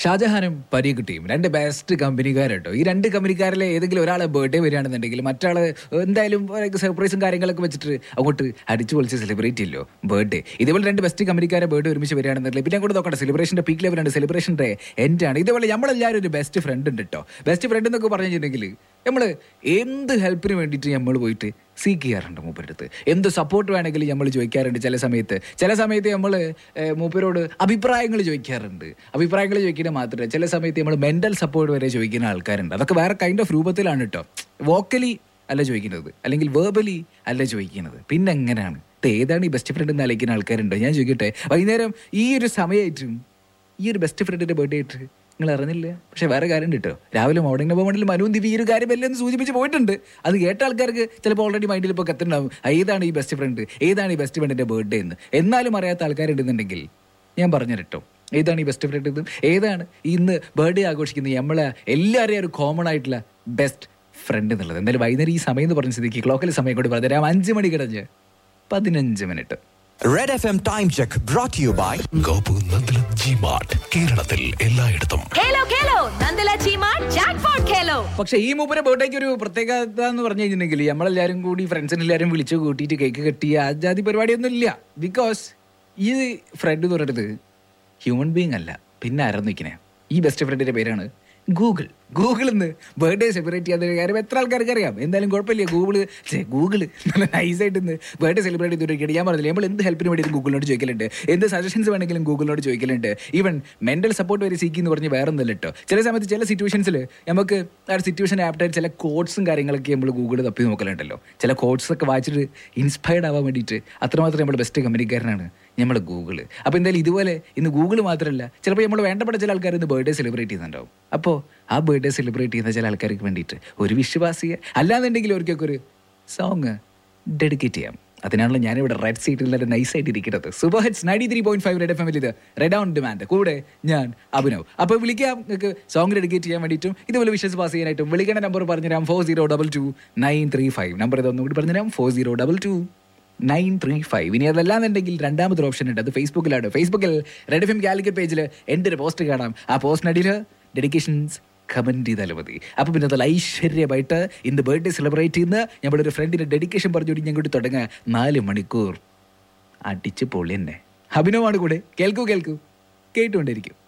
ഷാജഹാനും പരീക്കുട്ടിയും രണ്ട് ബെസ്റ്റ് കമ്പനിക്കാരട്ടോ ഈ രണ്ട് കമ്പനിക്കാരിലെ ഏതെങ്കിലും ഒരാളെ ബർത്ത്ഡേ വരികയാണെന്നുണ്ടെങ്കിൽ മറ്റാള് എന്തായാലും സർപ്രൈസും കാര്യങ്ങളൊക്കെ വെച്ചിട്ട് അങ്ങോട്ട് അടിച്ചു പൊളിച്ച് സെലിബ്രേറ്റ് ചെയ്യല്ലോ ബർത്ത്ഡേ ഇതേപോലെ രണ്ട് ബെസ്റ്റ് കമ്പനിക്കാരെ ബർത്ത്ഡേ ഒരുമിച്ച് വരികയാണെന്നുണ്ടെങ്കിൽ പിന്നെ അങ്ങോട്ട് നോക്കട്ടെ സെലിബ്രേഷന്റെ പീക്ക് ലെവലാണ് സെലിബ്രേഷന്റെ എൻഡ് ആണ് ഇതേപോലെ നമ്മളെല്ലാവരും ഒരു ബെസ്റ്റ് ഫ്രണ്ട് ഉണ്ട് കേട്ടോ ബെസ്റ്റ് ഫ്രണ്ട് എന്നൊക്കെ പറഞ്ഞു കഴിഞ്ഞിട്ടുണ്ടെങ്കിൽ നമ്മൾ എന്ത് ഹെൽപ്പിന് വേണ്ടിയിട്ട് നമ്മൾ പോയിട്ട് സീക്ക് ചെയ്യാറുണ്ട് മൂപ്പരടുത്ത് എന്ത് സപ്പോർട്ട് വേണമെങ്കിലും നമ്മൾ ചോദിക്കാറുണ്ട് ചില സമയത്ത് ചില സമയത്ത് നമ്മൾ മൂപ്പരോട് അഭിപ്രായങ്ങൾ ചോദിക്കാറുണ്ട് അഭിപ്രായങ്ങൾ ചോദിക്കുന്നത് മാത്രമല്ല ചില സമയത്ത് നമ്മൾ മെന്റൽ സപ്പോർട്ട് വരെ ചോദിക്കുന്ന ആൾക്കാരുണ്ട് അതൊക്കെ വേറെ കൈൻഡ് ഓഫ് രൂപത്തിലാണ് കേട്ടോ വോക്കലി അല്ല ചോദിക്കുന്നത് അല്ലെങ്കിൽ വേർബലി അല്ല ചോദിക്കുന്നത് പിന്നെ എങ്ങനെയാണ് ഇത് ഏതാണ് ഈ ബെസ്റ്റ് ഫ്രണ്ട് എന്ന് അലയിക്കുന്ന ആൾക്കാരുണ്ട് ഞാൻ ചോദിക്കട്ടെ വൈകുന്നേരം ഈ ഒരു സമയമായിട്ടും ഈ ഒരു ബെസ്റ്റ് ഫ്രണ്ടിന്റെ ബർത്ത്ഡേ ആയിട്ട് നിങ്ങൾ അറിഞ്ഞില്ല പക്ഷെ വേറെ കാര്യം ഉണ്ട് കേട്ടോ രാവിലെ മോർണിംഗ് മൊമെന്റിൽ മനുവും ദിവി ഈ ഒരു കാര്യം എല്ലാം സൂചിപ്പിച്ച് പോയിട്ടുണ്ട് അത് കേട്ട ആൾക്കാർക്ക് ചിലപ്പോൾ ഓൾറെഡി മൈൻഡിൽ ഇപ്പോൾ കത്തുണ്ടാവും ഏതാണ് ഈ ബെസ്റ്റ് ഫ്രണ്ട് ഏതാണ് ഈ ബെസ്റ്റ് ഫ്രണ്ടിന്റെ ബർത്ത്ഡേ എന്ന് എന്നാലും അറിയാത്ത ആൾക്കാരുണ്ടെന്നുണ്ടെങ്കിൽ ഞാൻ പറഞ്ഞു കേട്ടോ ഏതാണ് ഈ ബെസ്റ്റ് ഫ്രണ്ട് എന്ന് ഏതാണ് ഇന്ന് ബർത്ത്ഡേ ആഘോഷിക്കുന്ന നമ്മളെ എല്ലാവരെയും ഒരു കോമൺ ആയിട്ടുള്ള ബെസ്റ്റ് ഫ്രണ്ട് എന്നുള്ളത് എന്തായാലും വൈകുന്നേരം ഈ സമയം എന്ന് പറഞ്ഞ സ്ഥിതിക്ക് ക്ലോക്കിൽ സമയം കൊണ്ട് പറഞ്ഞുതരാം അഞ്ച് മണി കിടഞ്ഞ് പതിനഞ്ച് മിനിറ്റ് red F M time check brought you by Gopu Nandalam G mart കേരളത്തിൽ എല്ലായിടത്തും ഖേലോ ഖേലോ നന്ദല ചീമാ ജാക്ക്പോട്ട് ഖേലോ പക്ഷെ ഈ മൂപ്പരെ ബർത്ത്ഡേക്ക് ഒരു പ്രത്യേകത എന്ന് പറഞ്ഞു കഴിഞ്ഞിട്ടുണ്ടെങ്കിൽ നമ്മളെല്ലാവരും കൂടി ഫ്രണ്ട്സിനെ എല്ലാവരും വിളിച്ചു കൂട്ടിയിട്ട് കേക്ക് കെട്ടി ആ ജാതി പരിപാടിയൊന്നും ഇല്ല ബിക്കോസ് ഈ ഫ്രണ്ട് എന്ന് പറയുന്നത് ഹ്യൂമൻ ബീങ് അല്ല പിന്നെ ആരാന്ന് നിൽക്കണേ ഈ ബെസ്റ്റ് ഫ്രണ്ടിന്റെ പേരാണ് ഗൂഗിൾ ഗൂഗിൾ എന്ന് ബർത്ത്ഡേ സെലിബ്രേറ്റ് ചെയ്യാത്ത കാര്യം എത്ര ആൾക്കാർക്ക് അറിയാം എന്തായാലും കുഴപ്പമില്ല ഗൂഗിള് ഗൂഗിള് നല്ല നൈസായിട്ട് ഇന്ന് ബർത്ത്ഡേ സെലിബ്രേറ്റ് ചെയ്തിരിക്കുകയാണ് ഞാൻ പറഞ്ഞില്ല നമ്മൾ എന്ത് ഹെൽപ്പിന് വേണ്ടി ഗൂഗിളിനോട് ചോദിക്കലുണ്ട് എന്ത് സജഷൻസ് വേണമെങ്കിലും ഗൂഗിളിനോട് ചോദിക്കലുണ്ട് ഈവൻ മെന്റൽ സപ്പോർട്ട് വരെ സീക്കി എന്ന് പറഞ്ഞ് വേറെ ഒന്നുമില്ല കേട്ടോ ചില സമയത്ത് ചില സിറ്റുവേഷൻസിൽ നമുക്ക് ആ സിറ്റുവേഷൻ ആപ്റ്റായിട്ട് ചില കോഡ്സും കാര്യങ്ങളൊക്കെ നമ്മൾ ഗൂഗിൾ തപ്പി നോക്കലുണ്ടല്ലോ ചില കോഡ്സ് ഒക്കെ വായിച്ചിട്ട് ഇൻസ്പയർഡ് ആവാൻ വേണ്ടിയിട്ട് അത്രമാത്രം നമ്മൾ ബെസ്റ്റ് കമ്പനിക്കാരനാണ് നമ്മൾ ഗൂഗിൾ അപ്പോൾ എന്തായാലും ഇതുപോലെ ഇന്ന് ഗൂഗിൾ മാത്രമല്ല ചിലപ്പോൾ നമ്മൾ വേണ്ടപ്പെട്ട ചില ആൾക്കാർ ഇന്ന് ബർത്ത്ഡേ സെലിബ്രേറ്റ് ചെയ്യുന്നുണ്ടാവും അപ്പോൾ ആ ബർത്ത്ഡേ സെലിബ്രേറ്റ് ചെയ്യുന്ന ചില ആൾക്കാർക്ക് വേണ്ടിയിട്ട് ഒരു വിശ്വാസിയെ അല്ലാന്നുണ്ടെങ്കിൽ അവർക്കൊക്കെ ഒരു സോങ് ഡെഡിക്കേറ്റ് ചെയ്യാം അതിനാണല്ലോ ഞാനിവിടെ റെഡ് സീറ്റിൽ നല്ല നൈസായിട്ട് ഇരിക്കുന്നത് super hits ninety three point five red F എമ്മിൽ ഇത് റെഡ് ഓൺ ഡിമാൻഡ് കൂടെ ഞാൻ അഭിനവ് അപ്പോൾ വിളിക്കാം നിങ്ങൾക്ക് സോങ് ഡെഡിക്കേറ്റ് ചെയ്യാൻ വേണ്ടിയിട്ടും ഇതുപോലെ വിഷസ് പാസ് ചെയ്യാനായിട്ടും വിളിക്കേണ്ട നമ്പർ പറഞ്ഞുതരാം four zero double two nine three five number ഇതൊന്നും കൂടി പറഞ്ഞുതരാം four zero double two nine three five ഇനി അതല്ലാന്നുണ്ടെങ്കിൽ രണ്ടാമതൊരു ഓപ്ഷൻ ഉണ്ട് അത് ഫേസ്ബുക്കിലാണ് ഫേസ്ബുക്കിൽ റെഡ് എഫ് എം കാലിക്കറ്റ് പേജിൽ എൻ്റെ ഒരു പോസ്റ്റ് കാണാം ആ പോസ്റ്റിനടിയിൽ ഡെഡിക്കേഷൻസ് കമന്റ് ചെയ്താലും മതി അപ്പൊ പിന്നെ നല്ല ഐശ്വര്യമായിട്ട് ഇന്ന് ബർത്ത്ഡേ സെലിബ്രേറ്റ് ചെയ്യുന്ന നമ്മുടെ ഒരു ഫ്രണ്ടിന്റെ ഡെഡിക്കേഷൻ പറഞ്ഞുകൊണ്ട് ഞാൻ കൂടി തുടങ്ങാം നാല് മണിക്കൂർ അടിച്ച് പൊളി തന്നെ അഭിനവാണ് കൂടെ കേൾക്കൂ കേൾക്കൂ കേട്ടുകൊണ്ടിരിക്കും